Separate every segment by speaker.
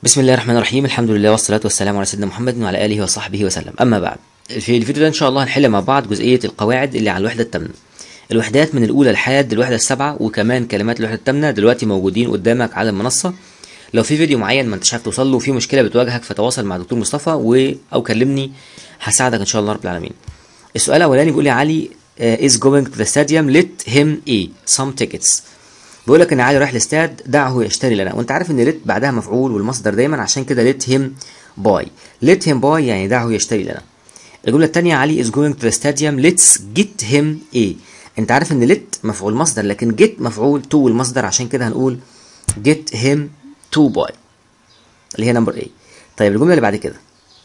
Speaker 1: بسم الله الرحمن الرحيم الحمد لله والصلاة والسلام على سيدنا محمد وعلى آله وصحبه وسلم أما بعد في الفيديو ده إن شاء الله هنحل مع بعض جزئية القواعد اللي على الوحدة الثامنة الوحدات من الأولى لحد الوحدة السابعة وكمان كلمات الوحدة الثامنة دلوقتي موجودين قدامك على المنصة لو في فيديو معين ما انتش عارف توصل له وفي مشكلة بتواجهك فتواصل مع دكتور مصطفى و... أو كلمني هساعدك إن شاء الله رب العالمين السؤال الأولاني بيقول لي علي uh, is going to the stadium let him a some tickets بيقول لك ان علي رايح الاستاد دعه يشتري لنا وانت عارف ان ليت بعدها مفعول والمصدر دايما عشان كده ليت هيم باي ليت هيم باي يعني دعه يشتري لنا الجمله الثانيه علي is going to the stadium let's get him a انت عارف ان ليت مفعول مصدر لكن get مفعول to المصدر عشان كده هنقول get him to buy اللي هي نمبر A طيب الجمله اللي بعد كده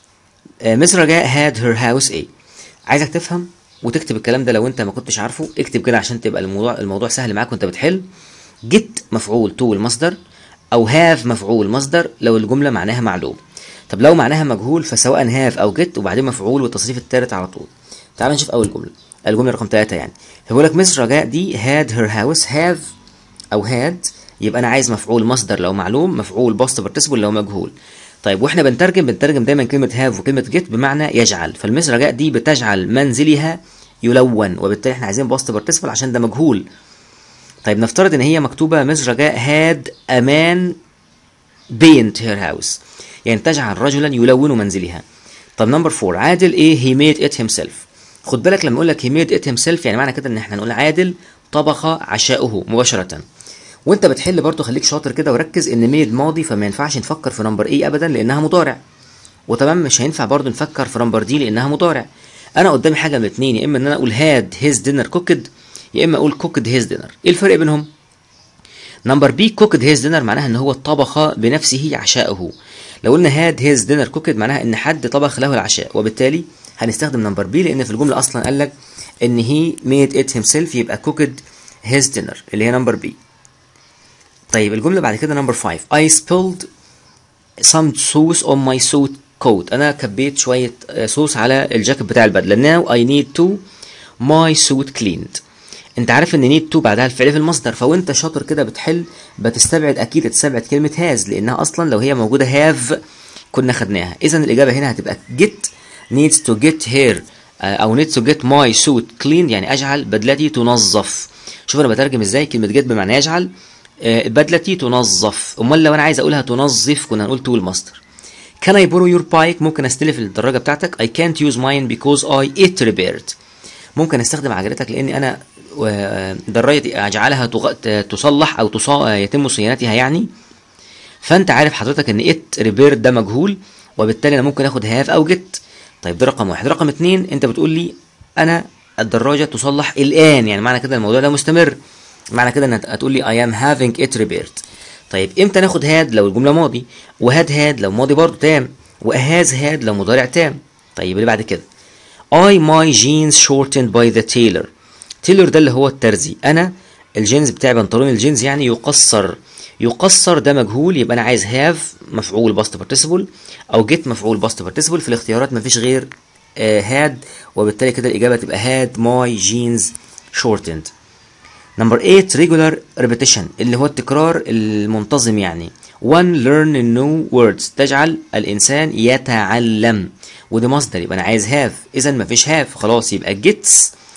Speaker 1: مس رجاء had her house A عايزك تفهم وتكتب الكلام ده لو انت ما كنتش عارفه اكتب كده عشان تبقى الموضوع الموضوع سهل معاك وانت بتحل get مفعول to المصدر او have مفعول مصدر لو الجمله معناها معلوم طب لو معناها مجهول فسواء have او get وبعدين مفعول والتصريف الثالث على طول تعال نشوف اول جمله الجمله رقم 3 يعني فبيقول لك مس رجاء دي had her house have او had يبقى انا عايز مفعول مصدر لو معلوم مفعول past participle لو مجهول طيب واحنا بنترجم بنترجم دايما كلمه هاف وكلمه جيت بمعنى يجعل فالمس رجاء دي بتجعل منزلها يلون وبالتالي احنا عايزين باست بارتيسيبل عشان ده مجهول طيب نفترض ان هي مكتوبه مس رجاء هاد امان بينت هير هاوس يعني تجعل رجلا يلون منزلها طب نمبر 4 عادل ايه هي ميد ات هيم سيلف خد بالك لما اقول لك هي ميد ات هيم سيلف يعني معنى كده ان احنا نقول عادل طبخ عشاؤه مباشره وانت بتحل برضه خليك شاطر كده وركز ان ميد ماضي فما ينفعش نفكر في نمبر ايه ابدا لانها مضارع وتمام مش هينفع برضه نفكر في نمبر دي لانها مضارع انا قدامي حاجه من الاثنين يا اما ان انا اقول هاد هيز دينر كوكد يا اما اقول كوكد هيز دينر ايه الفرق بينهم نمبر بي كوكد هيز دينر معناها ان هو طبخ بنفسه عشاءه لو قلنا هاد هيز دينر كوكد معناها ان حد طبخ له العشاء وبالتالي هنستخدم نمبر بي لان في الجمله اصلا قال لك ان هي ميد ات هيم سيلف يبقى كوكد هيز دينر اللي هي نمبر بي طيب الجمله بعد كده نمبر 5 I spilled some sauce on my suit coat انا كبيت شويه صوص على الجاكيت بتاع البدله now I need to my suit cleaned انت عارف ان need to بعدها الفعل في المصدر فوانت شاطر كده بتحل بتستبعد اكيد تستبعد كلمه has لانها اصلا لو هي موجوده have كنا خدناها اذا الاجابه هنا هتبقى get needs to get her او needs to get my suit cleaned يعني اجعل بدلتي تنظف شوف انا بترجم ازاي كلمه get بمعنى يجعل بدلتي تنظف امال لو انا عايز اقولها تنظف كنا هنقول to المصدر Can I borrow your bike ممكن استلف الدراجة بتاعتك I can't use mine because I it repaired ممكن استخدم عجلتك لاني انا دراجتي اجعلها تصلح او تصا... يتم صيانتها يعني فانت عارف حضرتك ان it repaired ده مجهول وبالتالي انا ممكن اخد have او get طيب ده رقم واحد رقم اتنين انت بتقول لي انا الدراجة تصلح الان يعني معنى كده الموضوع ده مستمر معنى كده انك هتقول لي I am having it repaired طيب امتى ناخد هاد لو الجمله ماضي وهاد هاد لو ماضي برضه تام وهاز هاد لو مضارع تام طيب اللي بعد كده I my jeans shortened by the tailor tailor ده اللي هو الترزي انا الجينز بتاعي بنطلون الجينز يعني يقصر يقصر ده مجهول يبقى انا عايز هاف مفعول باست بارتيسيبل او جيت مفعول باست بارتيسيبل في الاختيارات مفيش غير هاد وبالتالي كده الاجابه تبقى هاد ماي جينز shortened نمبر 8 regular repetition اللي هو التكرار المنتظم يعني one learn new words تجعل الإنسان يتعلم ودي مصدر يبقى أنا عايز have إذا مفيش have خلاص يبقى gets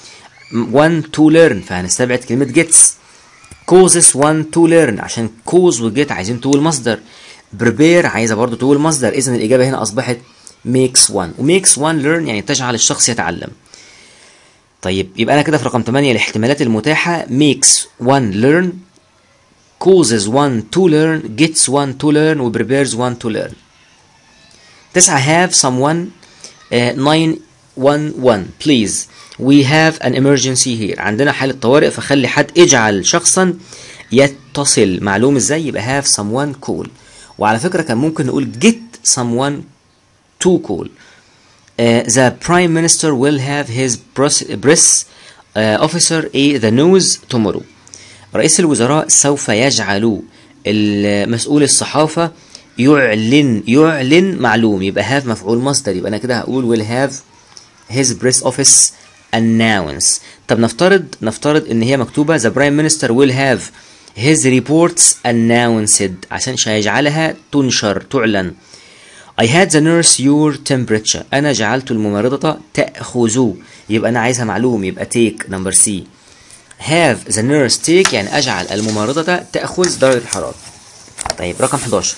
Speaker 1: one to learn فهنستبعد كلمة gets causes one to learn عشان cause و get عايزين to المصدر prepare عايزة برضه to المصدر إذا الإجابة هنا أصبحت makes one و makes one learn يعني تجعل الشخص يتعلم طيب يبقى انا كده في رقم 8 الاحتمالات المتاحه makes one learn causes one to learn gets one to learn و prepares one to learn تسعة have someone uh, 911 please we have an emergency here عندنا حالة طوارئ فخلي حد اجعل شخصا يتصل معلوم ازاي يبقى have someone call وعلى فكرة كان ممكن نقول get someone to call Uh, the prime minister will have his press uh, officer a the news tomorrow رئيس الوزراء سوف يجعل المسؤول الصحافة يعلن يعلن معلوم يبقى have مفعول مصدر يبقى أنا كده هقول will have his press office announce طب نفترض نفترض إن هي مكتوبة the prime minister will have his reports announced عشان هيجعلها تنشر تعلن I had the nurse your temperature أنا جعلت الممرضة تأخذ يبقى أنا عايزها معلوم يبقى take number C have the nurse take يعني أجعل الممرضة تأخذ درجة الحرارة طيب رقم 11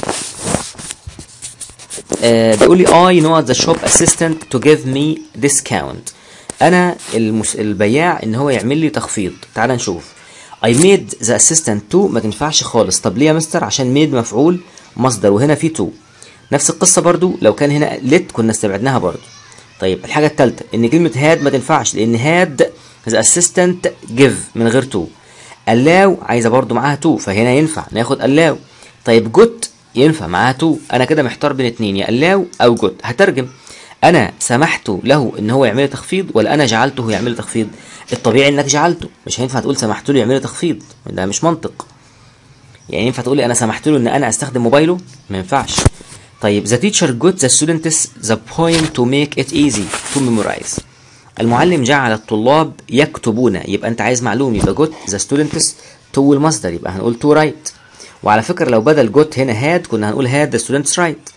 Speaker 1: آه بيقول لي I know the shop assistant to give me discount أنا المس... البياع إن هو يعمل لي تخفيض تعال نشوف I made the assistant to ما تنفعش خالص طب ليه يا مستر عشان made مفعول مصدر وهنا في to نفس القصة برضو لو كان هنا let كنا استبعدناها برضو طيب الحاجة التالتة إن كلمة had ما تنفعش لأن had the assistant give من غير to allow عايزة برضو معاها to فهنا ينفع ناخد allow طيب good ينفع معاها to أنا كده محتار بين اتنين يا allow أو good هترجم أنا سمحت له إن هو يعمل لي تخفيض ولا أنا جعلته يعمل لي تخفيض الطبيعي إنك جعلته مش هينفع تقول سمحت له يعمل لي تخفيض ده مش منطق يعني ينفع تقول لي أنا سمحت له إن أنا أستخدم موبايله ما ينفعش طيب the teacher got the students the poem to make it easy to memorize المعلم جعل الطلاب يكتبون يبقى انت عايز معلوم يبقى got the students to المصدر يبقى هنقول to write وعلى فكرة لو بدل got هنا had كنا هنقول had the students write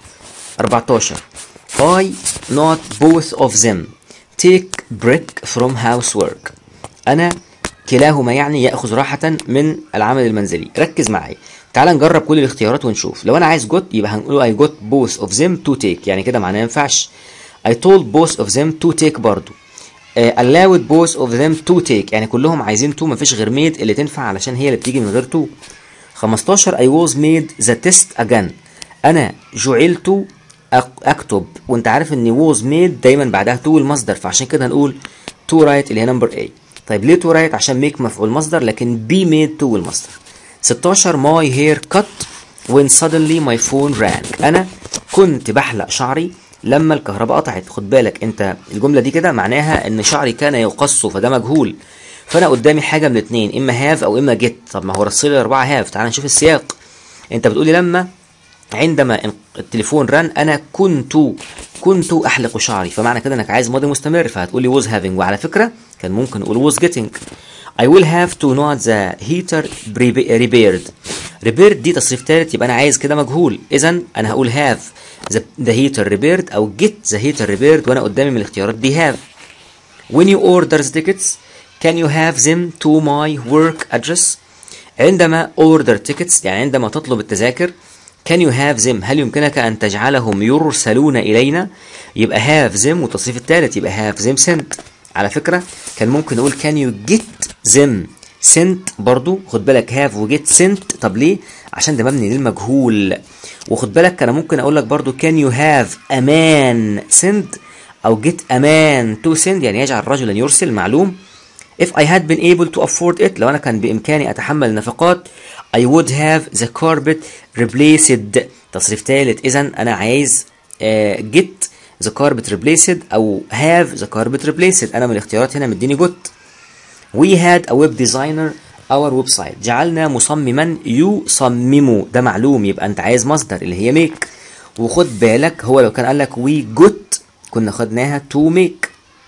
Speaker 1: 14 I not both of them take break from housework أنا كلاهما يعني يأخذ راحة من العمل المنزلي ركز معايا تعال نجرب كل الاختيارات ونشوف لو انا عايز got يبقى هنقول I got both of them to take يعني كده معناه ينفعش I told both of them to take برضو uh, allowed both of them to take يعني كلهم عايزين to مفيش غير made اللي تنفع علشان هي اللي بتيجي من غير to 15 I was made the test again انا جعلت اكتب وانت عارف ان was made دايما بعدها to المصدر فعشان كده هنقول to write اللي هي نمبر A طيب ليه to write عشان make مفعول مصدر لكن be made to المصدر 16 my hair cut when suddenly my phone rang انا كنت بحلق شعري لما الكهرباء قطعت خد بالك انت الجمله دي كده معناها ان شعري كان يقص فده مجهول فانا قدامي حاجه من اتنين اما هاف او اما جيت طب ما هو رص لي اربعه هاف تعال نشوف السياق انت بتقولي لما عندما التليفون رن انا كنت كنت احلق شعري فمعنى كده انك عايز ماضي مستمر فهتقولي was having وعلى فكره كان ممكن نقول was getting I will have to not the heater repaired repaired دي تصريف ثالث يبقى انا عايز كده مجهول اذا انا هقول have the, the heater repaired او get the heater repaired وانا قدامي من الاختيارات دي have when you order the tickets can you have them to my work address عندما order tickets يعني عندما تطلب التذاكر can you have them هل يمكنك أن تجعلهم يرسلون إلينا يبقى have them والتصريف الثالث يبقى have them sent على فكرة كان ممكن نقول can you get them sent برضو خد بالك have و get sent طب ليه عشان ده مبني للمجهول وخد بالك انا ممكن اقول لك برضو can you have a man send او get a man to send يعني يجعل رجلا يرسل معلوم if I had been able to afford it لو انا كان بامكاني اتحمل النفقات I would have the carpet replaced تصريف ثالث اذا انا عايز uh, get the carpet replaced او have the carpet replaced انا من الاختيارات هنا مديني جوت we had a web designer our website جعلنا مصمما يصمم ده معلوم يبقى انت عايز مصدر اللي هي make وخد بالك هو لو كان قال لك we got كنا خدناها to make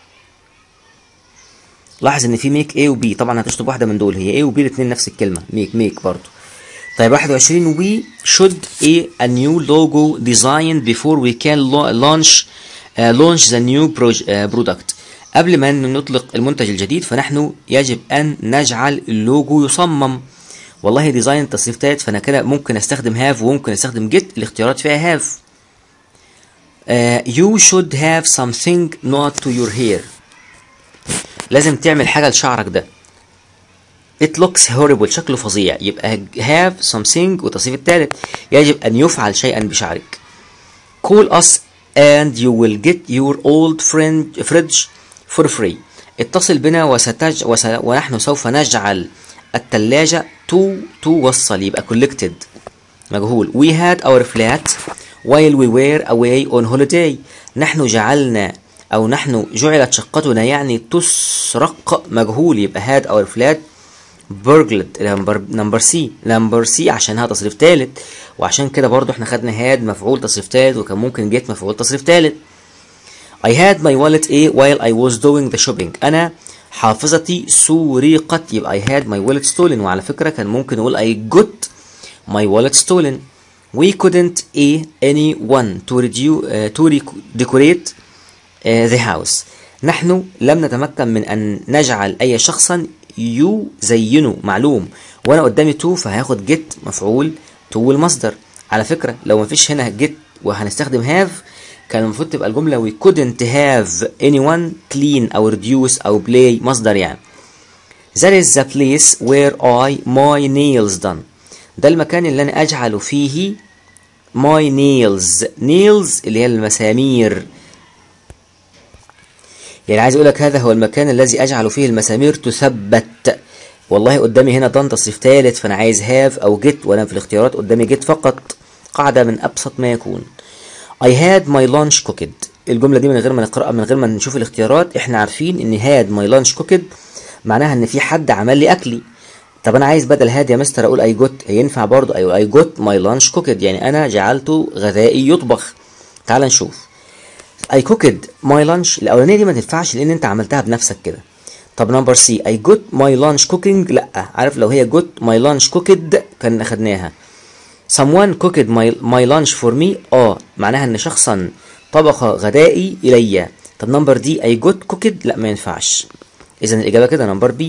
Speaker 1: لاحظ ان في make A و B طبعا هتشطب واحده من دول هي A و B الاثنين نفس الكلمه make make برضه طيب 21 we should a, a new logo design before we can launch uh, launch the new uh, product قبل ما نطلق المنتج الجديد فنحن يجب ان نجعل اللوجو يصمم والله ديزاين تصريف تالت فانا كده ممكن استخدم هاف وممكن استخدم جيت الاختيارات فيها هاف uh, you should have something not to your hair لازم تعمل حاجه لشعرك ده It looks horrible شكله فظيع يبقى have something والتصريف الثالث يجب أن يفعل شيئا بشعرك Call us and you will get your old friend fridge for free اتصل بنا وستج وس... ونحن سوف نجعل الثلاجة to توصل يبقى collected مجهول We had our flat while we were away on holiday نحن جعلنا أو نحن جعلت شقتنا يعني تسرق مجهول يبقى had our flat burgled نمبر نمبر سي نمبر سي عشانها تصريف ثالث وعشان كده برضو احنا خدنا هاد مفعول تصريف ثالث وكان ممكن جيت مفعول تصريف ثالث I had my wallet A while I was doing the shopping أنا حافظتي سرقت يبقى I had my wallet stolen وعلى فكرة كان ممكن نقول I got my wallet stolen we couldn't a anyone to, reduce, uh, to decorate uh, the house نحن لم نتمكن من أن نجعل أي شخصا يزينه معلوم وأنا قدامي تو فهاخد get مفعول to المصدر على فكرة لو مفيش هنا get وهنستخدم have كان المفروض تبقى الجملة we couldn't have anyone clean أو reduce أو play مصدر يعني That is the place where I my nails done ده المكان اللي أنا أجعل فيه my nails nails اللي هي المسامير يعني عايز أقول لك هذا هو المكان الذي أجعل فيه المسامير تثبت والله قدامي هنا done تصريف ثالث فأنا عايز have أو get وأنا في الاختيارات قدامي get فقط قاعدة من أبسط ما يكون I had my lunch cooked الجملة دي من غير ما نقرأ من غير ما نشوف الاختيارات احنا عارفين ان had my lunch cooked معناها ان في حد عمل لي اكلي طب انا عايز بدل هاد يا مستر اقول اي جوت ينفع برضه ايوه اي جوت ماي لانش كوكد يعني انا جعلته غذائي يطبخ تعال نشوف اي كوكد ماي لانش الاولانيه دي ما تنفعش لان انت عملتها بنفسك كده طب نمبر سي اي جوت ماي لانش كوكينج لا عارف لو هي جوت ماي لانش كوكد كان اخدناها someone cooked my, my lunch for me اه معناها ان شخصا طبخ غدائي الي طب نمبر دي I got cooked لا ما ينفعش اذا الاجابه كده نمبر بي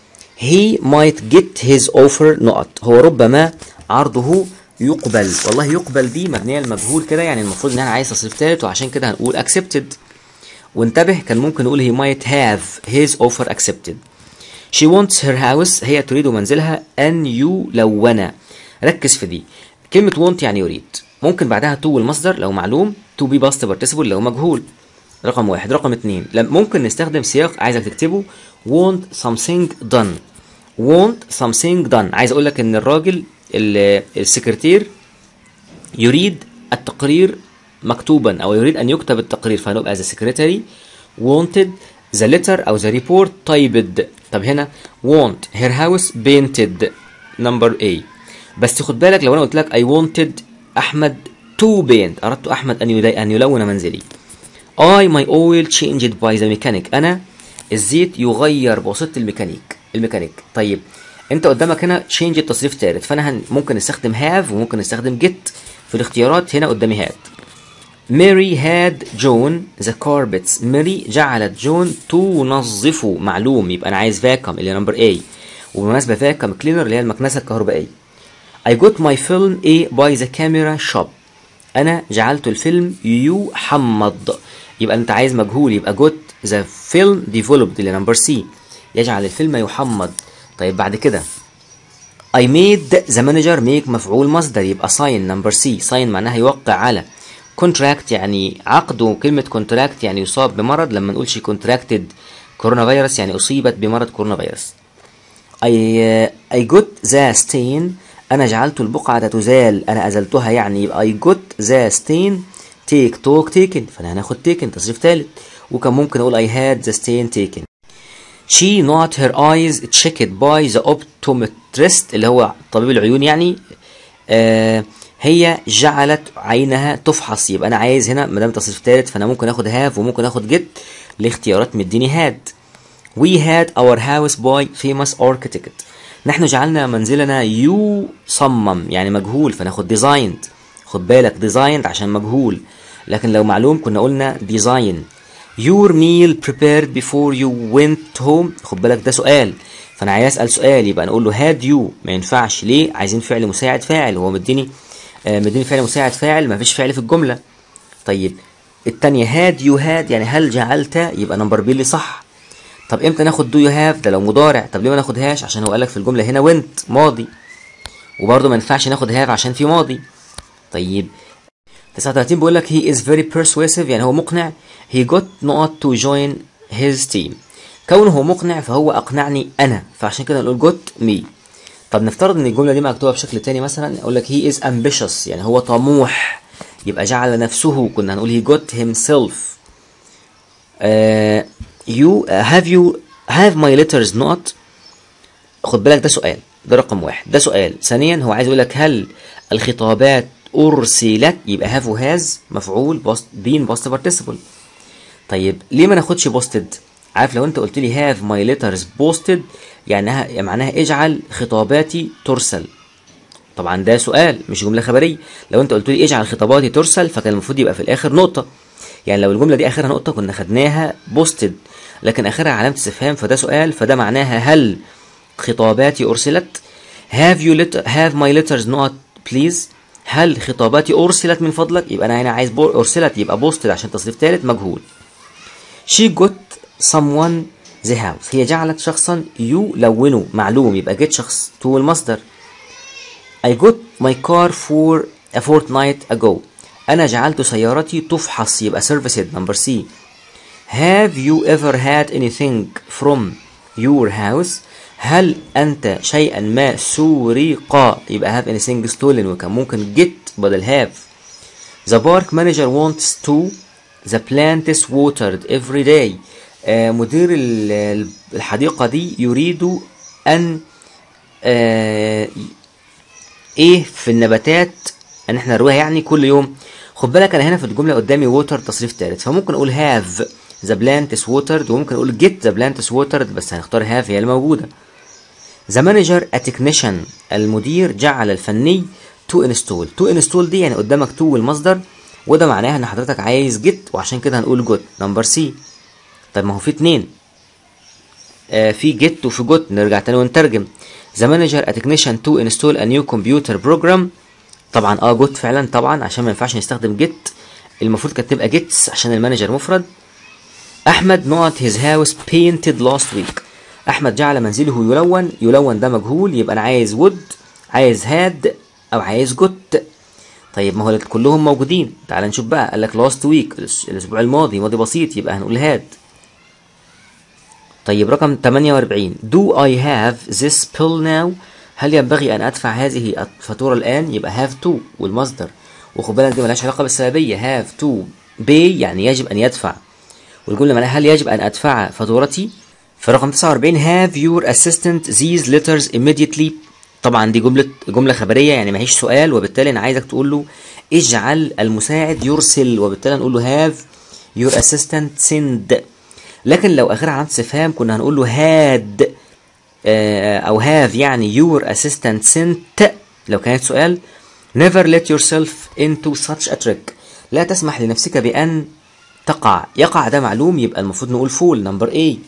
Speaker 1: he might get his offer نقط هو ربما عرضه يقبل والله يقبل دي مبنيه لمجهول كده يعني المفروض ان انا عايز تصريف ثالث وعشان كده هنقول accepted وانتبه كان ممكن نقول he might have his offer accepted she wants her house هي تريد منزلها ان يلون ركز في دي كلمة want يعني يريد ممكن بعدها to المصدر لو معلوم to be past participle لو مجهول رقم واحد رقم اتنين ممكن نستخدم سياق عايزك تكتبه want something done want something done عايز اقول لك ان الراجل السكرتير يريد التقرير مكتوبا او يريد ان يكتب التقرير فهنبقى as a secretary wanted the letter او the report typed طب هنا want her house painted number A بس خد بالك لو انا قلت لك I wanted احمد to paint اردت احمد ان ان يلون منزلي I my oil changed by the mechanic انا الزيت يغير بواسطه الميكانيك الميكانيك طيب انت قدامك هنا change التصريف ثالث فانا هن ممكن نستخدم have وممكن نستخدم get في الاختيارات هنا قدامي had ماري had جون the carpets ماري جعلت جون تنظفه معلوم يبقى انا عايز فاكم اللي نمبر A وبمناسبه فاكم كلينر اللي هي المكنسه الكهربائيه I got my film A by the camera shop أنا جعلت الفيلم يحمض يبقى أنت عايز مجهول يبقى got the film developed اللي نمبر C يجعل الفيلم يحمض طيب بعد كده I made the manager make مفعول مصدر يبقى sign نمبر C sign معناها يوقع على contract يعني عقد وكلمة contract يعني يصاب بمرض لما نقولش contracted كورونا فيروس يعني أصيبت بمرض كورونا فيروس I, uh, I got the stain أنا جعلت البقعة تزال أنا أزلتها يعني يبقى I got the stain take talk taken فأنا هناخد taken تصريف ثالث وكان ممكن أقول I had the stain taken she not her eyes checked by the optometrist اللي هو طبيب العيون يعني آه هي جعلت عينها تفحص يبقى أنا عايز هنا ما دام تصريف ثالث فأنا ممكن آخد have وممكن آخد get الاختيارات مديني had we had our house by famous architect نحن جعلنا منزلنا يصمم يعني مجهول فناخد ديزايند خد بالك ديزايند عشان مجهول لكن لو معلوم كنا قلنا ديزاين your meal prepared before you went home خد بالك ده سؤال فانا عايز اسال سؤال يبقى نقول له had you ما ينفعش ليه عايزين فعل مساعد فاعل هو مديني آه مديني فعل مساعد فاعل ما فيش فعل في الجمله طيب التانية had you had يعني هل جعلت يبقى نمبر بي اللي صح طب امتى ناخد دو يو هاف ده لو مضارع طب ليه ما ناخدهاش عشان هو قالك في الجمله هنا went ماضي وبرضه ما ينفعش ناخد هاف عشان في ماضي طيب 39 بيقول لك he is very persuasive يعني هو مقنع he got not to join his team كونه هو مقنع فهو اقنعني انا فعشان كده نقول got me طب نفترض ان الجمله دي مكتوبه بشكل تاني مثلا اقول لك he is ambitious يعني هو طموح يبقى جعل نفسه كنا هنقول he got himself uh, you uh, have you have my letters not خد بالك ده سؤال ده رقم واحد ده سؤال ثانيا هو عايز يقول لك هل الخطابات ارسلت يبقى have وهاز مفعول بين باست participle طيب ليه ما ناخدش بوستد عارف لو انت قلت لي have my letters posted يعني معناها اجعل خطاباتي ترسل طبعا ده سؤال مش جمله خبريه لو انت قلت لي اجعل خطاباتي ترسل فكان المفروض يبقى في الاخر نقطه يعني لو الجمله دي اخرها نقطه كنا خدناها بوستد لكن اخرها علامه استفهام فده سؤال فده معناها هل خطاباتي ارسلت have you let have my letters not please هل خطاباتي ارسلت من فضلك يبقى انا هنا عايز بو ارسلت يبقى بوستد عشان تصريف ثالث مجهول she got someone the house هي جعلت شخصا يلونه معلوم يبقى get شخص to المصدر I got my car for a fortnight ago أنا جعلت سيارتي تفحص يبقى serviced number C Have you ever had anything from your house هل أنت شيئا ما سرق يبقى have anything stolen وكان ممكن get بدل have The park manager wants to the plant is watered every day آه مدير الحديقة دي يريد أن آه ايه في النباتات ان احنا نرويها يعني كل يوم خد بالك انا هنا في الجمله قدامي ووتر تصريف ثالث فممكن اقول هاف ذا بلانت is watered وممكن اقول get ذا بلانت is watered بس هنختار هاف هي الموجوده ذا مانجر a technician المدير جعل الفني تو انستول تو انستول دي يعني قدامك تو المصدر وده معناها ان حضرتك عايز جيت وعشان كده هنقول جوت نمبر سي طيب ما هو في اتنين آه في جيت وفي جوت نرجع تاني ونترجم The manager a technician to install a new computer program طبعا اه جوت فعلا طبعا عشان ما ينفعش نستخدم جيت المفروض كانت تبقى جيتس عشان المانجر مفرد احمد not his house painted last week احمد جعل منزله يلون يلون ده مجهول يبقى انا عايز would عايز had او عايز جوت طيب ما هو كلهم موجودين تعال نشوف بقى قال لك last week الاسبوع الماضي ماضي بسيط يبقى هنقول had طيب رقم 48 Do I have this bill now هل ينبغي أن أدفع هذه الفاتورة الآن يبقى have to والمصدر وخد بالك دي ملهاش علاقة بالسببية have to pay يعني يجب أن يدفع والجملة معناها هل يجب أن أدفع فاتورتي في رقم 49 have your assistant these letters immediately طبعا دي جملة جملة خبرية يعني ما هيش سؤال وبالتالي أنا عايزك تقول له اجعل المساعد يرسل وبالتالي نقول له have your assistant send لكن لو اخرها علامه استفهام كنا هنقول له هاد او هاف يعني your assistant sent لو كانت سؤال never let yourself into such a trick لا تسمح لنفسك بأن تقع يقع ده معلوم يبقى المفروض نقول فول نمبر A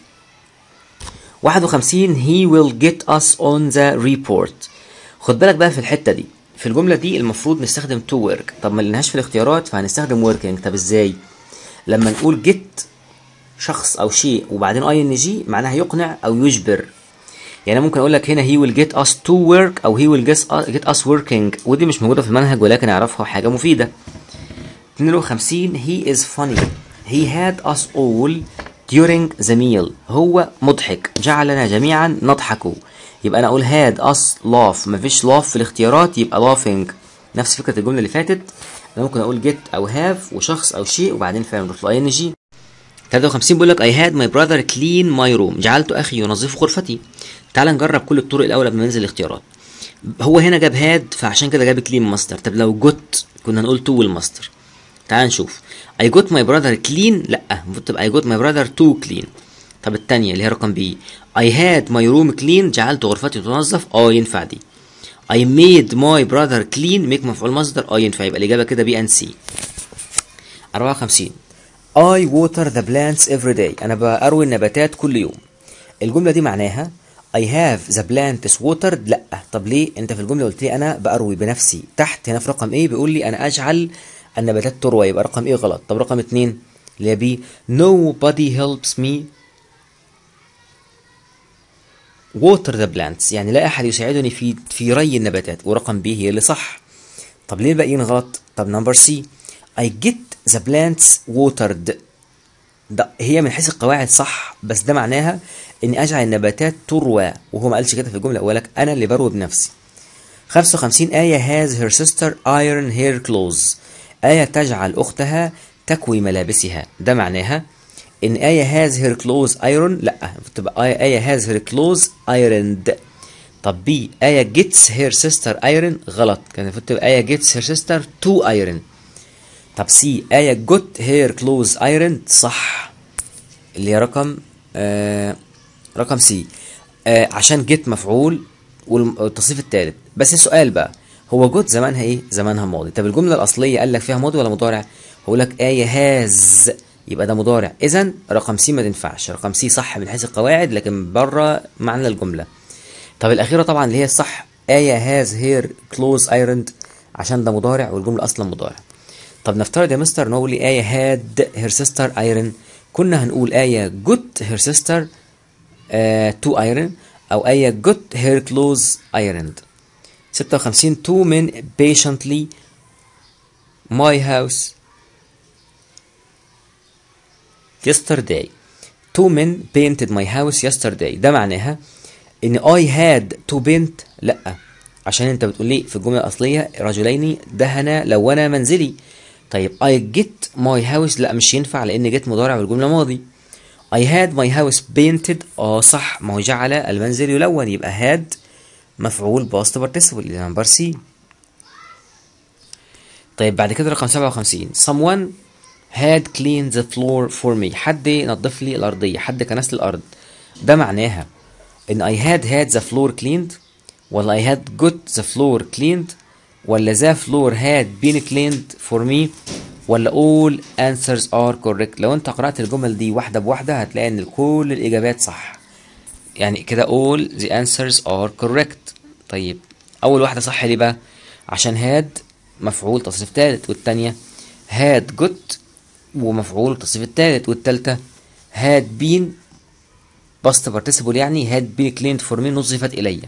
Speaker 1: 51 he will get us on the report خد بالك بقى في الحتة دي في الجملة دي المفروض نستخدم to work طب ما لناش في الاختيارات فهنستخدم working طب ازاي لما نقول get شخص او شيء وبعدين اي ان جي معناها يقنع او يجبر يعني ممكن اقول لك هنا he will get us to work او he will get us, get us working ودي مش موجوده في المنهج ولكن اعرفها حاجه مفيده 52 he is funny he had us all during the meal هو مضحك جعلنا جميعا نضحك يبقى انا اقول had us laugh مفيش laugh في الاختيارات يبقى laughing نفس فكره الجمله اللي فاتت انا ممكن اقول get او have وشخص او شيء وبعدين فعل نضيف له اي ان جي 53 بيقول لك I had my brother clean my room جعلت أخي ينظف غرفتي تعال نجرب كل الطرق الأول قبل ما ننزل الاختيارات هو هنا جاب هاد فعشان كده جاب كلين ماستر طب لو جوت كنا نقول تو الماستر تعال نشوف I got my brother clean لا المفروض تبقى I got my brother to clean طب التانية اللي هي رقم بي I had my room clean جعلت غرفتي تنظف اه ينفع دي I made my brother clean make مفعول مصدر اه ينفع يبقى الإجابة كده بي and سي 54 I water the plants every day أنا بأروي النباتات كل يوم الجملة دي معناها I have the plant is watered لا طب ليه انت في الجملة قلت لي أنا بأروي بنفسي تحت هنا في رقم ايه بيقول لي أنا أجعل النباتات تروى يبقى رقم ايه غلط طب رقم اتنين اللي هي بي nobody helps me water the plants يعني لا أحد يساعدني في في ري النباتات ورقم بي هي اللي صح طب ليه الباقيين غلط طب نمبر سي I get the plants watered ده هي من حيث القواعد صح بس ده معناها اني اجعل النباتات تروى وهو ما قالش كده في الجمله الاولى انا اللي بروي بنفسي 55 آية has her sister iron her clothes آية تجعل أختها تكوي ملابسها ده معناها إن آية has her clothes iron لأ تبقى آية has her clothes ironed طب بي آية gets her sister iron غلط كان المفروض تبقى آية gets her sister to iron طب سي آية got her clothes ironed صح اللي هي رقم آه رقم سي آه عشان جيت مفعول والم- والتصريف الثالث بس السؤال بقى هو جوت زمانها ايه زمانها ماضي طب الجمله الاصليه قال لك فيها ماضي ولا مضارع هقول لك ايه هاز يبقى ده مضارع اذا رقم سي ما تنفعش رقم سي صح من حيث القواعد لكن بره معنى الجمله طب الاخيره طبعا اللي هي الصح ايه هاز هير كلوز ايرند عشان ده مضارع والجمله اصلا مضارع طب نفترض يا مستر نقول ايه هاد هير سيستر ايرن كنا هنقول ايه جوت هير سيستر تو ايرن او ايه جوت هير كلوز ايرند 56 two men patiently my house yesterday two men painted my house yesterday ده معناها ان I had to paint لا عشان انت بتقول لي في الجمله الاصليه رجلين دهنا لونا منزلي طيب I get my house لا مش ينفع لان جيت مضارع والجمله ماضي I had my house painted اه صح ما هو جعل المنزل يلون يبقى had مفعول باست participle اللي نمبر سي طيب بعد كده رقم 57 someone had cleaned the floor for me حد نظف لي الأرضية حد كنس لي الأرض ده معناها إن I had had the floor cleaned ولا I had got the floor cleaned ولا the floor had been cleaned for me ولا all answers are correct لو انت قرأت الجمل دي واحدة بواحدة هتلاقي ان كل الإجابات صح يعني كده all the answers are correct طيب أول واحدة صح ليه بقى عشان had مفعول تصريف تالت والتانية had got ومفعول التصريف التالت والتالتة had been past participle يعني had been cleaned for me نظفت إلي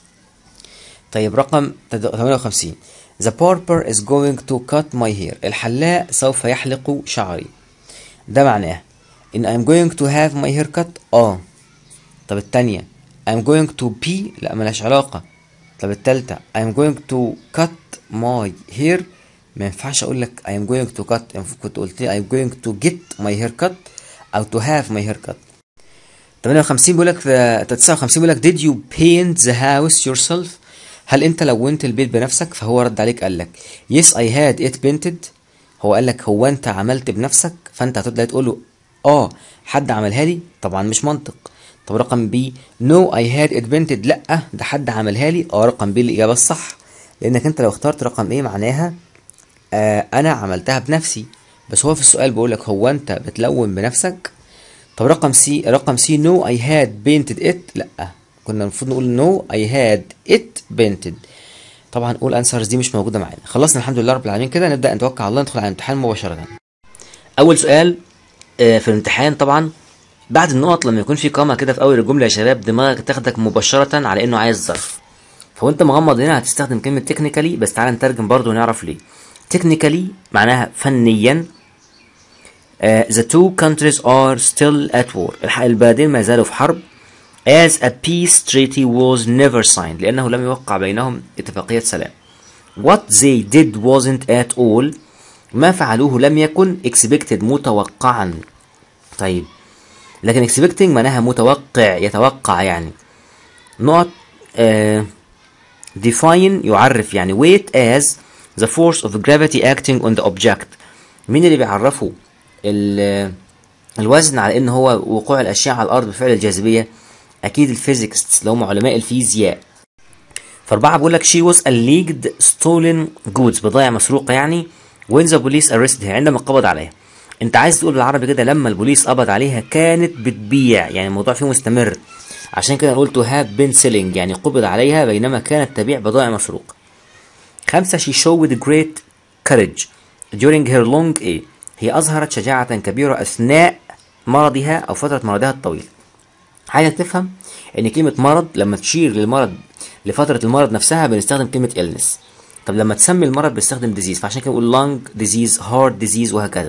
Speaker 1: طيب رقم 58 The barber is going to cut my hair الحلاق سوف يحلق شعري ده معناه إن I'm going to have my hair cut اه طب التانية I'm going to be لا ملهاش علاقة طب التالتة I'm going to cut my hair ما ينفعش اقول لك I am going to cut كنت قلت لي I am going to get my hair cut او to have my hair cut 58 بيقول لك 59 بيقول لك did you paint the house yourself هل انت لونت البيت بنفسك فهو رد عليك قال لك yes I had it painted هو قال لك هو انت عملت بنفسك فانت هتبدا تقول له اه حد عملها لي طبعا مش منطق طب رقم بي no I had it painted لا ده حد عملها لي اه رقم بي الاجابه الصح لانك انت لو اخترت رقم ايه معناها آه انا عملتها بنفسي بس هو في السؤال بيقول لك هو انت بتلون بنفسك طب رقم سي رقم سي نو اي هاد بينتد ات لا كنا المفروض نقول نو اي هاد ات بينتد طبعا اول انسرز دي مش موجوده معانا خلصنا الحمد لله رب العالمين كده نبدا نتوكل على الله ندخل على الامتحان مباشره اول سؤال آه في الامتحان طبعا بعد النقط لما يكون في قامه كده في اول الجمله يا شباب دماغك تاخدك مباشره على انه عايز ظرف فوانت مغمض هنا هتستخدم كلمه تكنيكالي بس تعالى نترجم برضه ونعرف ليه تكنيكالي معناها فنيا uh, the two countries are still at war الح- البلدين ما زالوا في حرب as a peace treaty was never signed لأنه لم يوقع بينهم اتفاقية سلام what they did wasn't at all ما فعلوه لم يكن expected متوقعا طيب لكن expecting معناها متوقع يتوقع يعني نقط uh, define يعرف يعني weight as the force of gravity acting on the object مين اللي بيعرفه ال- الوزن على ان هو وقوع الاشياء على الارض بفعل الجاذبيه اكيد الفيزيكس اللي هم علماء الفيزياء فاربعه بيقول لك she was alleged stolen goods بضائع مسروقه يعني when the police arrested her عندما قبض عليها انت عايز تقول بالعربي كده لما البوليس قبض عليها كانت بتبيع يعني الموضوع فيه مستمر عشان كده قلت to have been selling يعني قبض عليها بينما كانت تبيع بضائع مسروقه خمسة she showed great courage during her long A هي أظهرت شجاعة كبيرة أثناء مرضها أو فترة مرضها الطويل عايزك تفهم إن كلمة مرض لما تشير للمرض لفترة المرض نفسها بنستخدم كلمة illness طب لما تسمي المرض بنستخدم disease فعشان كده نقول lung disease heart disease وهكذا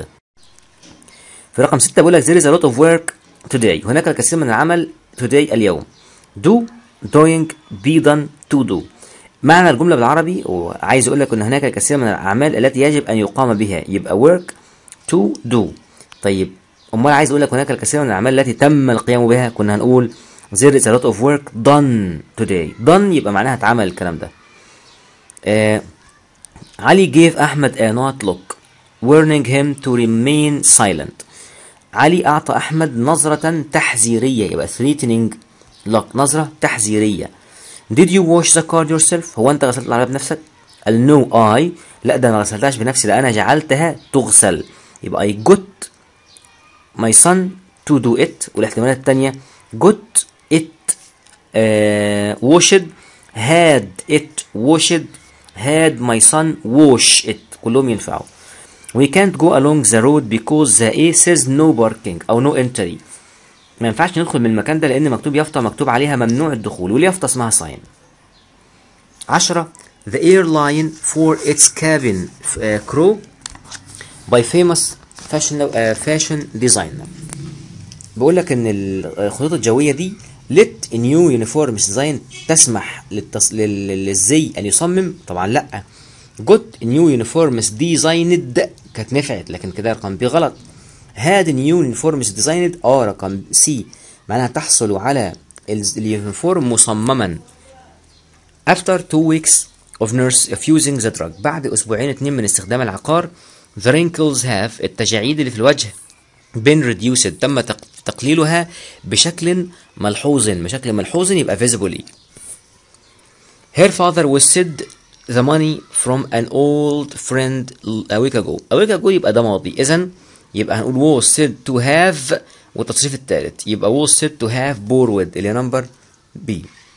Speaker 1: في رقم ستة بيقول لك there is a lot of work today هناك الكثير من العمل today اليوم do doing be done to do معنى الجملة بالعربي وعايز أقول لك إن هناك الكثير من الأعمال التي يجب أن يقام بها يبقى work to do طيب أمال عايز أقول لك هناك الكثير من الأعمال التي تم القيام بها كنا هنقول there is a lot of work done today done يبقى معناها اتعمل الكلام ده آه علي gave أحمد a not look warning him to remain silent علي أعطى أحمد نظرة تحذيرية يبقى threatening look نظرة تحذيرية Did you wash the car yourself؟ هو أنت غسلت العربية بنفسك؟ قال no I لا ده ما غسلتهاش بنفسي ده أنا جعلتها تغسل يبقى I got my son to do it والاحتمالات التانية got it uh, washed had it washed had my son wash it كلهم ينفعوا we can't go along the road because the A says no parking أو no entry ما ينفعش ندخل من المكان ده لأن مكتوب يافطة مكتوب عليها ممنوع الدخول واليافطة اسمها sign 10 The airline for its cabin uh, crew by famous fashion uh, fashion designer بيقول لك ان الخطوط الجويه دي let new uniform design تسمح للتص... لل... للزي ان يصمم طبعا لا got new uniforms designed كانت نفعت لكن كده رقم بي غلط had new uniforms designed اه رقم سي معناها تحصل على ال- اليونيفورم مصمما after two weeks of nurse of using the drug بعد اسبوعين اتنين من استخدام العقار the wrinkles have التجاعيد اللي في الوجه been reduced تم تق- تقليلها بشكل ملحوظ بشكل ملحوظ يبقى visibly her father was said the money from an old friend a week ago a week ago يبقى ده ماضي اذا يبقى هنقول was said to have والتصريف الثالث يبقى was said to have borrowed اللي هي نمبر B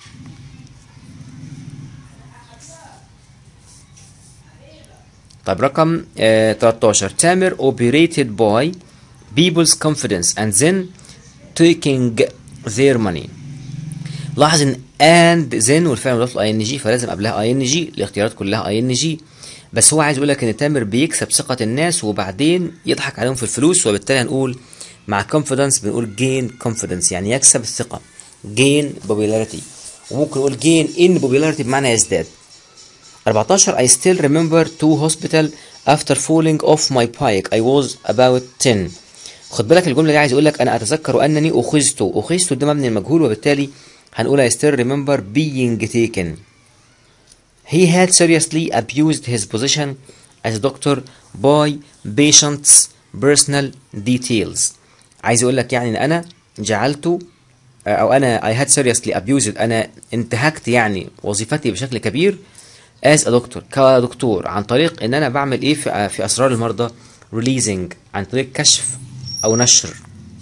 Speaker 1: طيب رقم آه 13 تامر operated by people's confidence and then taking their money لاحظ ان and then والفعل مضاف له اي ان جي فلازم قبلها اي ان جي الاختيارات كلها اي ان جي بس هو عايز يقول لك ان تامر بيكسب ثقة الناس وبعدين يضحك عليهم في الفلوس وبالتالي هنقول مع confidence بنقول gain confidence يعني يكسب الثقة gain popularity وممكن نقول gain in popularity بمعنى يزداد 14 I still remember to hospital after falling off my bike I was about 10 خد بالك الجملة دي عايز يقول لك أنا أتذكر أنني أخذت أخذت ده مبني المجهول وبالتالي هنقول I still remember being taken He had seriously abused his position as a doctor by patients' personal details عايز يقول لك يعني ان انا جعلته او انا I had seriously abused انا انتهكت يعني وظيفتي بشكل كبير as a doctor كدكتور عن طريق ان انا بعمل ايه في, في اسرار المرضى releasing عن طريق كشف او نشر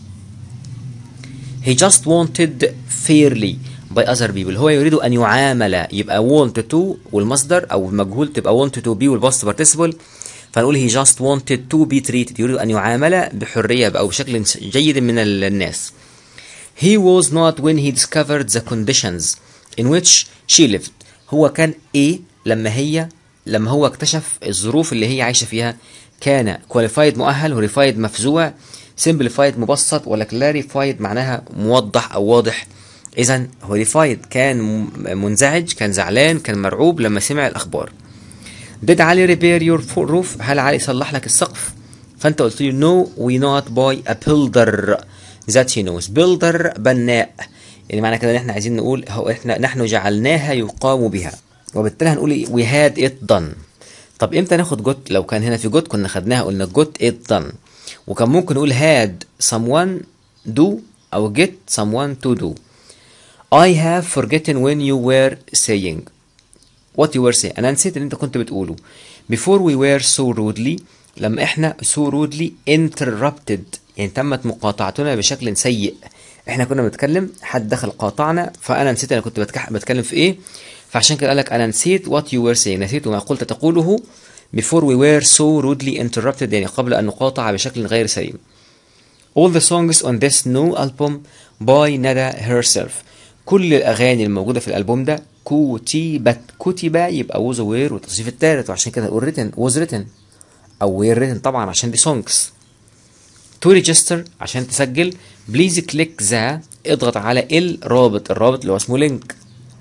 Speaker 1: he just wanted fairly by other people هو يريد ان يعامل يبقى want to والمصدر او المجهول تبقى want to be والباست participle فنقول he just wanted to be treated يريد ان يعامل بحريه او بشكل جيد من الناس he was not when he discovered the conditions in which she lived هو كان ايه لما هي لما هو اكتشف الظروف اللي هي عايشه فيها كان qualified مؤهل horrified مفزوع simplified مبسط ولا clarified معناها موضح او واضح اذا horrified كان منزعج كان زعلان كان مرعوب لما سمع الاخبار did علي repair your roof هل علي صلح لك السقف فانت قلت لي no we not buy a builder that he knows builder بناء يعني معنى كده ان احنا عايزين نقول هو احنا نحن جعلناها يقام بها وبالتالي هنقول we had it done طب امتى ناخد جوت لو كان هنا في جوت كنا خدناها قلنا جوت it done وكان ممكن نقول had someone do او get someone to do I have forgotten when you were saying what you were saying انا نسيت اللي انت كنت بتقوله before we were so rudely لما احنا so rudely interrupted يعني تمت مقاطعتنا بشكل سيء احنا كنا بنتكلم حد دخل قاطعنا فانا نسيت انا كنت بتكح... بتكلم في ايه فعشان كده قالك انا نسيت what you were saying نسيت ما قلت تقوله before we were so rudely interrupted يعني قبل ان نقاطع بشكل غير سليم all the songs on this new album by Nada herself كل الاغاني الموجوده في الالبوم ده كتبت كتب يبقى was were والتصريف الثالث وعشان كده نقول written was written او were written طبعا عشان دي songs to register عشان تسجل بليز كليك ذا اضغط على الرابط الرابط اللي هو اسمه لينك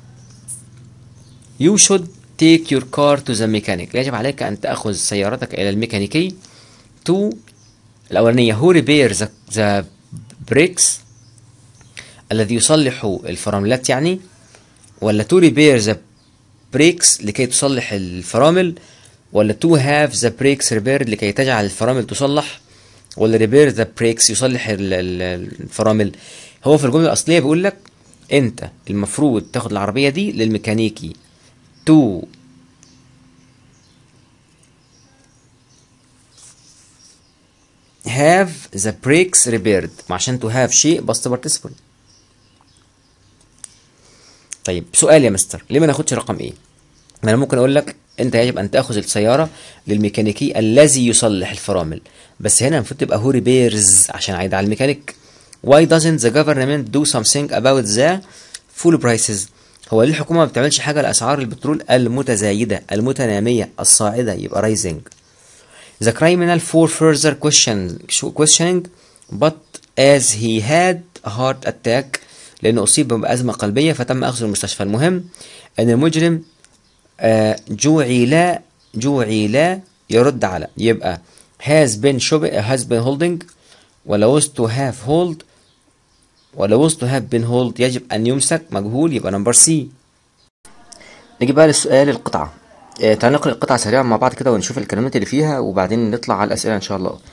Speaker 1: You should take your car to the mechanic يجب عليك أن تأخذ سيارتك إلى الميكانيكي to الأولانية who repair the, the brakes الذي يصلح الفراملات يعني ولا to repair the brakes لكي تصلح الفرامل ولا to have the brakes repaired لكي تجعل الفرامل تصلح ولا ريبير ذا بريكس يصلح ال- ال- الفرامل هو في الجمله الاصليه بيقول لك انت المفروض تاخد العربيه دي للميكانيكي تو have the brakes repaired ما عشان to have شيء past participle طيب سؤال يا مستر ليه ما ناخدش رقم ايه ما انا ممكن اقول لك انت يجب ان تاخذ السياره للميكانيكي الذي يصلح الفرامل بس هنا المفروض تبقى هو ريبيرز عشان عايد على الميكانيك why doesn't the government do something about the fuel prices هو ليه الحكومه ما بتعملش حاجه لاسعار البترول المتزايده المتناميه الصاعده يبقى rising the criminal for further question questioning but as he had a heart attack لأنه أصيب بأزمة قلبية فتم أخذه المستشفى المهم أن المجرم آه، جوعل جوعل يرد على يبقى has been shopping has been holding ولا was to have hold ولا was to have been hold يجب أن يمسك مجهول يبقى نمبر سي نيجي بقى للسؤال القطعة آه، تعال نقرأ القطعة سريعا مع بعض كده ونشوف الكلمات اللي فيها وبعدين نطلع على الأسئلة إن شاء الله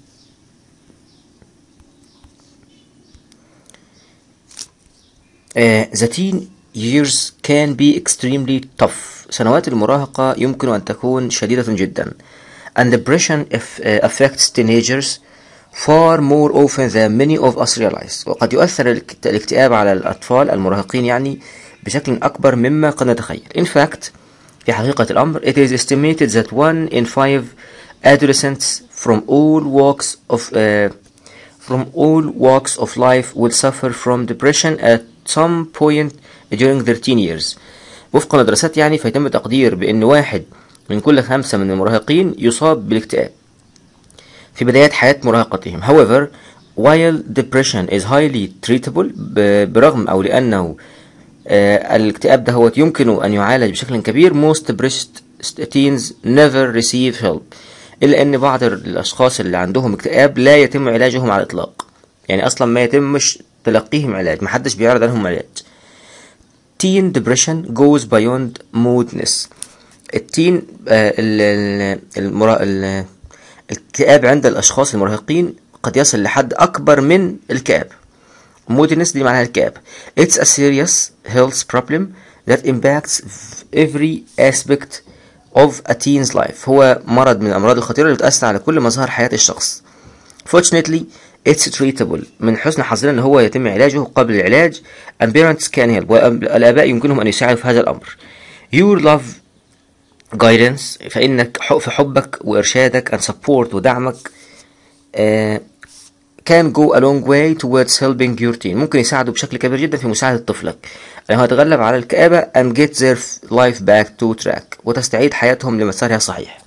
Speaker 1: آه، The teen years can be extremely tough سنوات المراهقة يمكن أن تكون شديدة جدا and depression if, uh, affects teenagers far more often than many of us realize وقد يؤثر الاكت- الاكتئاب على الأطفال المراهقين يعني بشكل أكبر مما قد نتخيل in fact في حقيقة الأمر it is estimated that one in five adolescents from all walks of uh, from all walks of life will suffer from depression at some point during their teen years وفق مدرسات يعني فيتم تقدير بأن واحد من كل خمسة من المراهقين يصاب بالاكتئاب في بدايات حياة مراهقتهم however while depression is highly treatable ب- برغم أو لأنه آه، الاكتئاب ده هو يمكن أن يعالج بشكل كبير most depressed teens never receive help إلا أن بعض الأشخاص اللي عندهم اكتئاب لا يتم علاجهم على الإطلاق يعني أصلا ما يتمش تلقيهم علاج محدش بيعرض عليهم علاج teen depression goes beyond moodness التين آه، ال- ال- المرا... ال- الاكتئاب عند الأشخاص المراهقين قد يصل لحد أكبر من الكآب moodiness دي معناها الكآب it's a serious health problem that impacts every aspect of a teen's life هو مرض من الأمراض الخطيرة اللي بتأثر على كل مظاهر حياة الشخص fortunately it's treatable من حسن حظنا ان هو يتم علاجه قبل العلاج and parents can help والآباء يمكنهم أن يساعدوا في هذا الأمر your love guidance فإنك ح- في حبك وإرشادك and support ودعمك آه، can go a long way towards helping your teen ممكن يساعدوا بشكل كبير جدا في مساعدة طفلك أنه يتغلب على الكآبة and get their life back to track وتستعيد حياتهم لمسارها الصحيح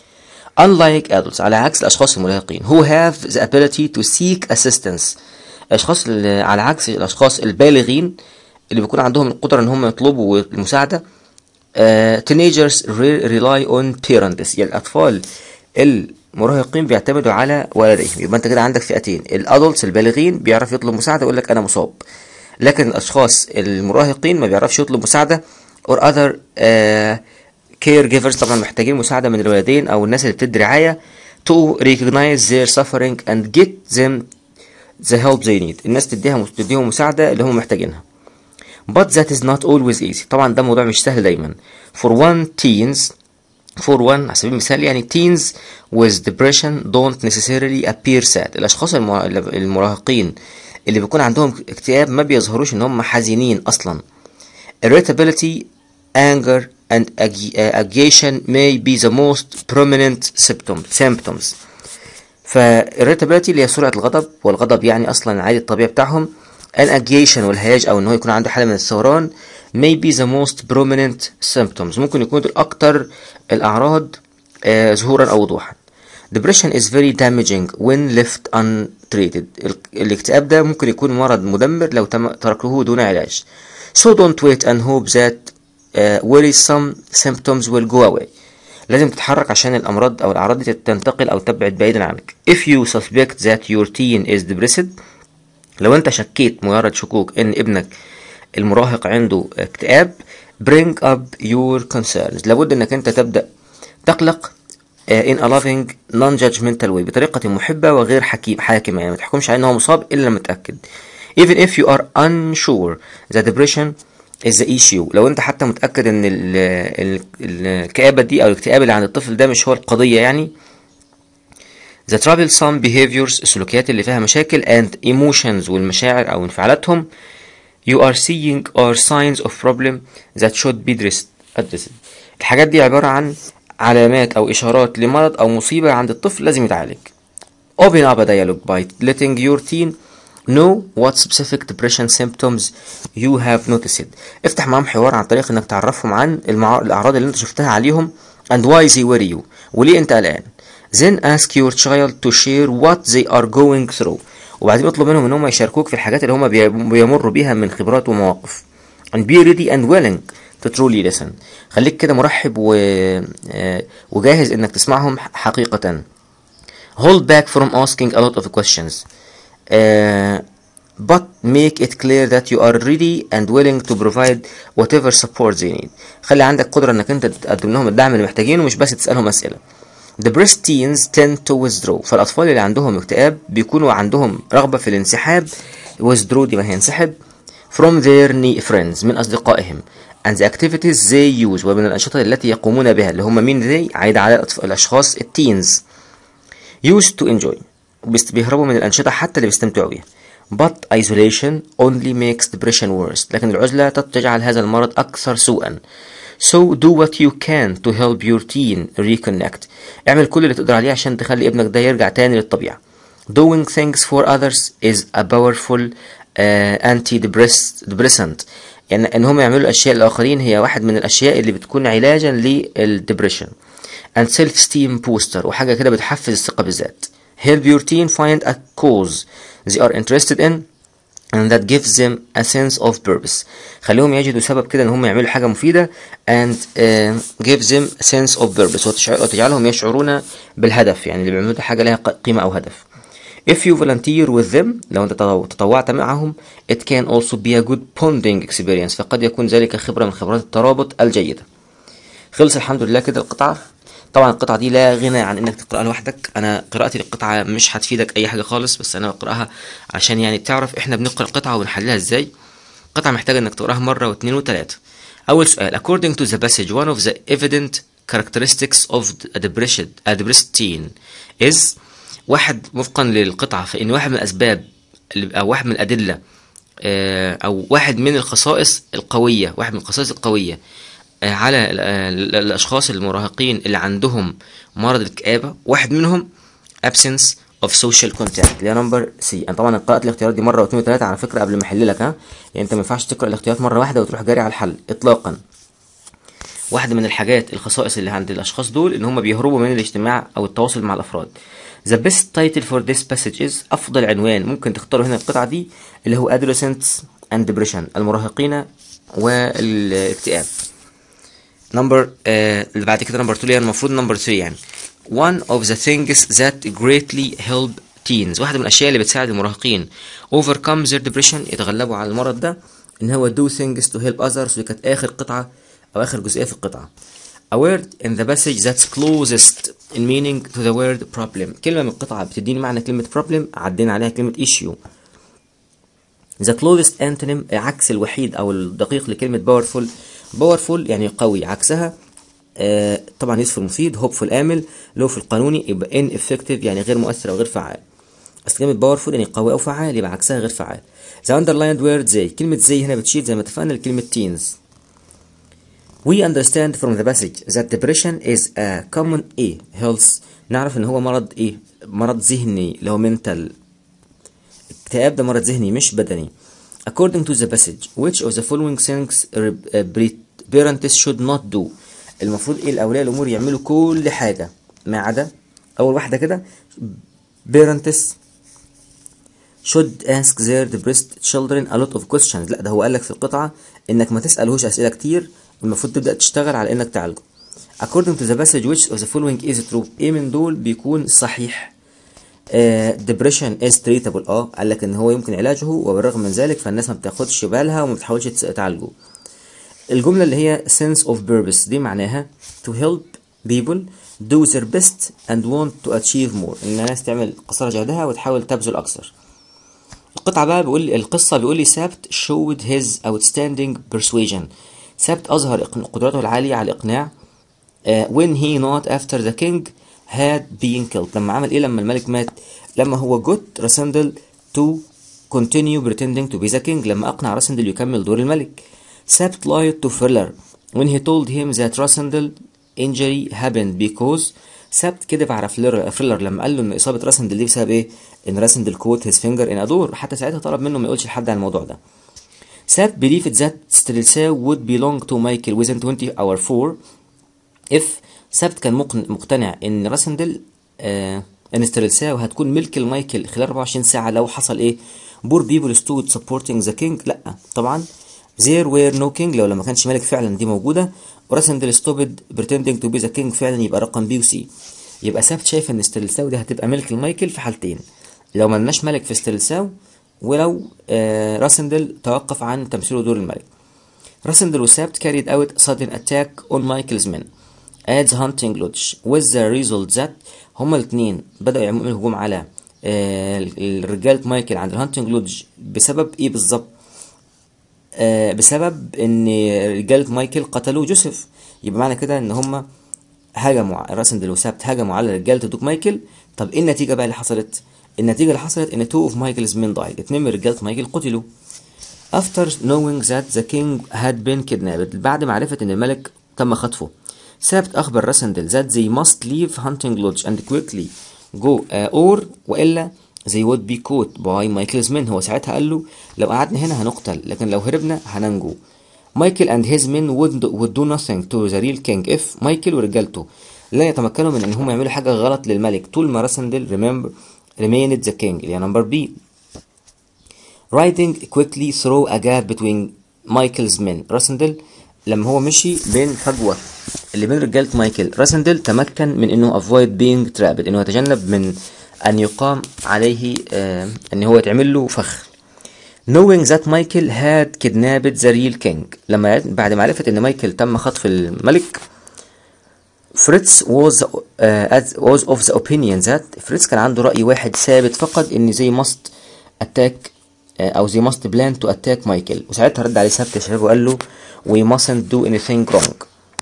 Speaker 1: unlike adults على عكس الأشخاص المراهقين who have the ability to seek assistance الأشخاص اللي على عكس الأشخاص البالغين اللي بيكون عندهم القدرة إن هم يطلبوا المساعدة آه، teenagers re- rely on parents يعني الأطفال المراهقين بيعتمدوا على والديهم يبقى أنت كده عندك فئتين الأدلتس البالغين بيعرف يطلب مساعدة يقول لك أنا مصاب لكن الأشخاص المراهقين ما بيعرفش يطلب مساعدة or other آه كير جيفرز طبعا محتاجين مساعدة من الوالدين أو الناس اللي بتدي رعاية to recognize their suffering and get them the help they need الناس تديها تديهم مساعدة اللي هم محتاجينها but that is not always easy طبعا ده موضوع مش سهل دايما for one teens for one على سبيل المثال يعني teens with depression don't necessarily appear sad الأشخاص المرا- المراهقين اللي بيكون عندهم اكتئاب ما بيظهروش إن هم حزينين أصلا irritability anger and ag- uh, agitation may be the most prominent symptom symptoms ف irritability اللي هي سرعة الغضب والغضب يعني أصلا عادي الطبيعي بتاعهم an agitation والهياج أو إن هو يكون عنده حالة من الثوران may be the most prominent symptoms ممكن يكون دول أكتر الأعراض آه ظهورا أو وضوحا depression is very damaging when left untreated ال- الاكتئاب ده ممكن يكون مرض مدمر لو تم تركه دون علاج so don't wait and hope that uh, worrisome symptoms will go away لازم تتحرك عشان الأمراض أو الأعراض دي تنتقل أو تبعد بعيدا عنك if you suspect that your teen is depressed لو انت شكيت مجرد شكوك ان ابنك المراهق عنده اكتئاب bring up your concerns لابد انك انت تبدأ تقلق in a loving non-judgmental way بطريقة محبة وغير حكيم حاكمة يعني ما تحكمش عليه ان هو مصاب الا لما تتأكد even if you are unsure the depression is the issue لو انت حتى متأكد ان ال ال الكآبة دي او الاكتئاب اللي عند الطفل ده مش هو القضية يعني the troublesome behaviors السلوكيات اللي فيها مشاكل and emotions والمشاعر او انفعالاتهم you are seeing are signs of problem that should be addressed addressed الحاجات دي عبارة عن علامات أو إشارات لمرض أو مصيبة عند الطفل لازم يتعالج. Open up a dialogue by letting your teen know what specific depression symptoms you have noticed. افتح معاهم حوار عن طريق انك تعرفهم عن المع... الأعراض اللي انت شفتها عليهم and why they worry you وليه انت قلقان. Then ask your child to share what they are going through. وبعدين اطلب منهم ان هم يشاركوك في الحاجات اللي هم بيمروا بيها من خبرات ومواقف. And be ready and willing to truly listen خليك كده مرحب و... وجاهز انك تسمعهم حقيقة hold back from asking a lot of questions uh, but make it clear that you are ready and willing to provide whatever support they need خلي عندك قدرة انك انت تقدم لهم الدعم اللي محتاجينه مش بس تسألهم اسئلة Depressed teens tend to withdraw فالأطفال اللي عندهم اكتئاب بيكونوا عندهم رغبة في الانسحاب withdraw دي ما هي انسحب from their friends من أصدقائهم and the activities they use ومن الأنشطة التي يقومون بها اللي هم مين they عايد على الأشخاص التينز used to enjoy بيهربوا من الأنشطة حتى اللي بيستمتعوا بيها but isolation only makes depression worse لكن العزلة تجعل هذا المرض أكثر سوءا so do what you can to help your teen reconnect اعمل كل اللي تقدر عليه عشان تخلي ابنك ده يرجع تاني للطبيعة doing things for others is a powerful uh, antidepressant يعني ان هم يعملوا الاشياء الاخرين هي واحد من الاشياء اللي بتكون علاجا للدبريشن and self esteem booster وحاجه كده بتحفز الثقه بالذات help your teen find a cause they are interested in and that gives them a sense of purpose خليهم يجدوا سبب كده ان هم يعملوا حاجه مفيده and uh, gives them a sense of purpose وتجعلهم يشعرون بالهدف يعني اللي بيعملوا حاجه لها قيمه او هدف If you volunteer with them لو انت تطوعت معهم it can also be a good bonding experience فقد يكون ذلك خبرة من خبرات الترابط الجيدة خلص الحمد لله كده القطعة طبعا القطعة دي لا غنى عن انك تقرأها لوحدك انا قراءتي للقطعة مش هتفيدك اي حاجة خالص بس انا بقراها عشان يعني تعرف احنا بنقرأ القطعة وبنحللها ازاي قطعة محتاجة انك تقراها مرة واثنين وثلاثة اول سؤال according to the passage one of the evident characteristics of a depressed, a depressed teen is واحد وفقا للقطعة فإن واحد من الأسباب أو واحد من الأدلة أو واحد من الخصائص القوية واحد من الخصائص القوية على الأشخاص المراهقين اللي عندهم مرض الكآبة واحد منهم absence of social contact اللي هي نمبر سي انا طبعا قرات الاختيارات دي مره واثنين وثلاثه على فكره قبل ما احل لك ها يعني انت ما ينفعش تقرا الاختيارات مره واحده وتروح جاري على الحل اطلاقا واحده من الحاجات الخصائص اللي عند الاشخاص دول ان هم بيهربوا من الاجتماع او التواصل مع الافراد The best title for this passage is أفضل عنوان ممكن تختاره هنا القطعة دي اللي هو Adolescents and Depression المراهقين والاكتئاب. نمبر uh, اللي بعد كده نمبر 2 المفروض نمبر 3 يعني. One of the things that greatly help teens واحدة من الأشياء اللي بتساعد المراهقين overcome their depression يتغلبوا على المرض ده إن هو do things to help others ودي كانت آخر قطعة أو آخر جزئية في القطعة. A word in the passage that's closest in meaning to the word problem كلمة من القطعة بتديني معنى كلمة problem عدينا عليها كلمة issue the closest antonym عكس الوحيد أو الدقيق لكلمة powerful powerful يعني قوي عكسها آه طبعا يوسف مفيد hopeful آمل low في القانوني يبقى ineffective يعني غير مؤثر أو غير فعال أصل كلمة powerful يعني قوي أو فعال يبقى عكسها غير فعال the underlined word زي كلمة زي هنا بتشير زي ما اتفقنا لكلمة teens We understand from the passage that depression is a common A health نعرف ان هو مرض ايه مرض ذهني اللي هو mental اكتئاب ده مرض ذهني مش بدني according to the passage which of the following things parents should not do المفروض ايه الاولياء الامور يعملوا كل حاجه ما عدا اول واحده كده parents should ask their depressed children a lot of questions لا ده هو قال لك في القطعه انك ما تسالهوش اسئله كتير المفروض تبدا تشتغل على انك تعالجه according to the passage which of the following is true ايه من دول بيكون صحيح uh, depression is treatable اه قال لك ان هو يمكن علاجه وبالرغم من ذلك فالناس ما بتاخدش بالها وما بتحاولش تعالجه الجمله اللي هي sense of purpose دي معناها to help people do their best and want to achieve more ان الناس تعمل قصارى جهدها وتحاول تبذل اكثر القطعة بقى بيقول القصة بيقول لي سابت showed his outstanding persuasion سابت أظهر إق- قدرته العالية على الإقناع uh, when he not after the king had been killed لما عمل إيه لما الملك مات لما هو جوت راسندل to continue pretending to be the king لما أقنع راسندل يكمل دور الملك سابت lied to Fuller when he told him that راسندل injury happened because سبت كذب على فلير فريلر لما قال له ان اصابه راسندل دي بسبب ايه؟ ان راسندل كوت هيز فينجر ان ادور حتى ساعتها طلب منه ما يقولش لحد عن الموضوع ده. سبت believed that ستريلساو would belong to Michael within 20 or 4 if سبت كان مقن- مقتنع ان راسندل آه ان ستريلساو هتكون ملك المايكل خلال 24 ساعه لو حصل ايه؟ بور بيبل stood supporting the king لا طبعا there were no king لو لما كانش ملك فعلا دي موجوده وراسندل stopped pretending to be the king فعلا يبقى رقم بي وسي يبقى سبت شايف ان ستريلساو دي هتبقى ملك المايكل في حالتين لو ملناش ملك في ستريلساو ولو آه راسندل توقف عن تمثيله دور الملك راسندل وسابت carried out sudden attack on Michael's men at the hunting lodge with the result that هما الاثنين بدأوا يعملوا هجوم على آه الرجالة مايكل عند الهانتنج لودج بسبب ايه بالظبط؟ آه بسبب ان رجالة مايكل قتلوا جوزيف يبقى معنى كده ان هما هجموا ع- راسندل وسابت هجموا على رجالة دوك مايكل طب ايه النتيجة بقى اللي حصلت؟ النتيجة اللي حصلت ان two of Michael's men died اتنين من رجالة مايكل قتلوا after knowing that the king had been kidnapped بعد معرفة ان الملك تم خطفه سابت اخبر راسندل that they must leave hunting lodge and quickly go uh, or والا they would be caught by Michael's men هو ساعتها قال له لو قعدنا هنا هنقتل لكن لو هربنا هننجو مايكل and his men would, would do nothing to the real king if مايكل ورجالته لا يتمكنوا من ان هم يعملوا حاجة غلط للملك طول ما راسندل remember remained the king اللي هي نمبر بي riding quickly through a gap between Michael's men راسندل لما هو مشي بين فجوة اللي بين رجالة مايكل راسندل تمكن من انه avoid being trapped انه يتجنب من ان يقام عليه آه ان هو يتعمل له فخ knowing that Michael had kidnapped the real king لما بعد ما عرفت ان مايكل تم خطف الملك فريتز was uh, as- was of the opinion that فريتز كان عنده رأي واحد ثابت فقط ان زي must attack uh, او زي must plan to attack مايكل وساعتها رد عليه سبت يا شباب وقال له we mustn't do anything wrong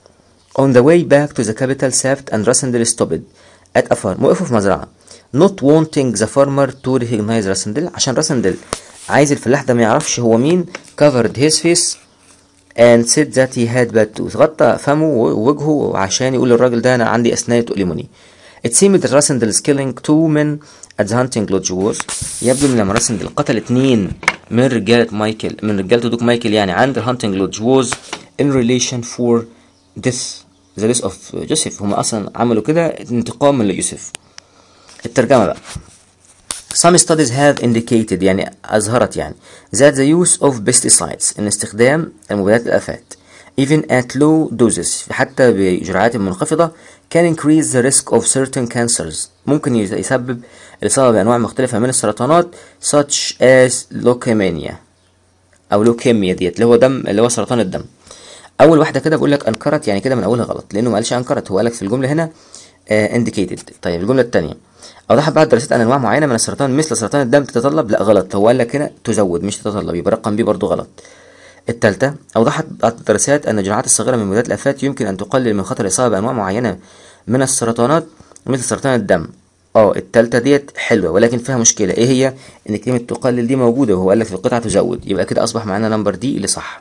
Speaker 1: on the way back to the capital Saft and Rassendel stopped at a farm وقفوا في مزرعة not wanting the farmer to recognize راسندل عشان راسندل عايز الفلاح ده ما يعرفش هو مين covered his face and said that he had bad tooth غطى فمه ووجهه عشان يقول للراجل ده انا عندي اسنان تؤلمني It seemed that Rassendel's killing two men at the hunting lodge was يبدو ان لما راسندل قتل اتنين من رجالة مايكل من رجالة دوك مايكل يعني عند الهانتنج لودج was in relation for death the death of جوزيف هم اصلا عملوا كده انتقاما ليوسف الترجمة بقى Some studies have indicated يعني أظهرت يعني that the use of pesticides إن استخدام المبيدات الآفات even at low doses حتى بجرعات منخفضة can increase the risk of certain cancers ممكن يسبب الإصابة بأنواع مختلفة من السرطانات such as leukemia أو لوكيميا ديت اللي هو دم اللي هو سرطان الدم أول واحدة كده بقول لك أنكرت يعني كده من أولها غلط لأنه ما قالش أنكرت هو قال لك في الجملة هنا uh, indicated طيب الجملة الثانية أوضحت بعض الدراسات أن أنواع معينة من السرطان مثل سرطان الدم تتطلب لا غلط هو قال لك هنا تزود مش تتطلب يبقى رقم بي برضو غلط الثالثة أوضحت بعض الدراسات أن الجرعات الصغيرة من مبيدات الآفات يمكن أن تقلل من خطر الإصابة بأنواع معينة من السرطانات مثل سرطان الدم اه التالتة ديت حلوة ولكن فيها مشكلة ايه هي ان كلمة تقلل دي موجودة وهو قال لك في القطعة تزود يبقى كده اصبح معانا نمبر دي اللي صح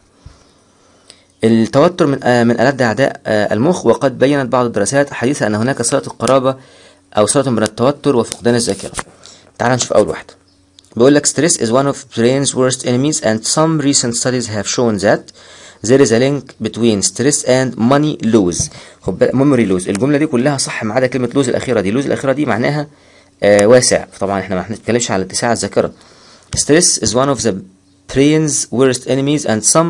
Speaker 1: التوتر من آه من ألد أعداء آه المخ وقد بينت بعض الدراسات حديثة أن هناك صلة القرابة أو صلة من التوتر وفقدان الذاكرة تعال نشوف أول واحدة بيقول لك stress is one of brain's worst enemies and some recent studies have shown that there is a link between stress and money lose خد بالك memory lose الجملة دي كلها صح ما عدا كلمة lose الأخيرة دي lose الأخيرة دي معناها آه واسع طبعا احنا ما بنتكلمش على اتساع الذاكرة stress is one of the brain's worst enemies and some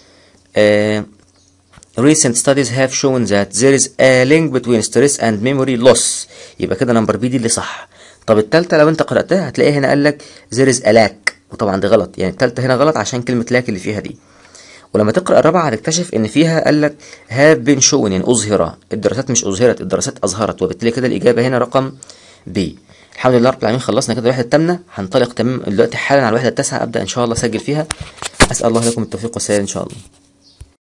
Speaker 1: uh, recent studies have shown that there is a link between stress and memory loss يبقى كده نمبر بي دي اللي صح طب التالتة لو انت قرأتها هتلاقيها هنا قال لك there is a lack وطبعا دي غلط يعني التالتة هنا غلط عشان كلمة lack اللي فيها دي ولما تقرا الرابعه هتكتشف ان فيها قال لك هاف بين شون يعني اظهر الدراسات مش اظهرت الدراسات اظهرت وبالتالي كده الاجابه هنا رقم بي الحمد لله رب العالمين خلصنا كده الوحده الثامنه هنطلق تمام دلوقتي حالا على الوحده التاسعه ابدا ان شاء الله اسجل فيها اسال الله لكم التوفيق والسداد ان شاء الله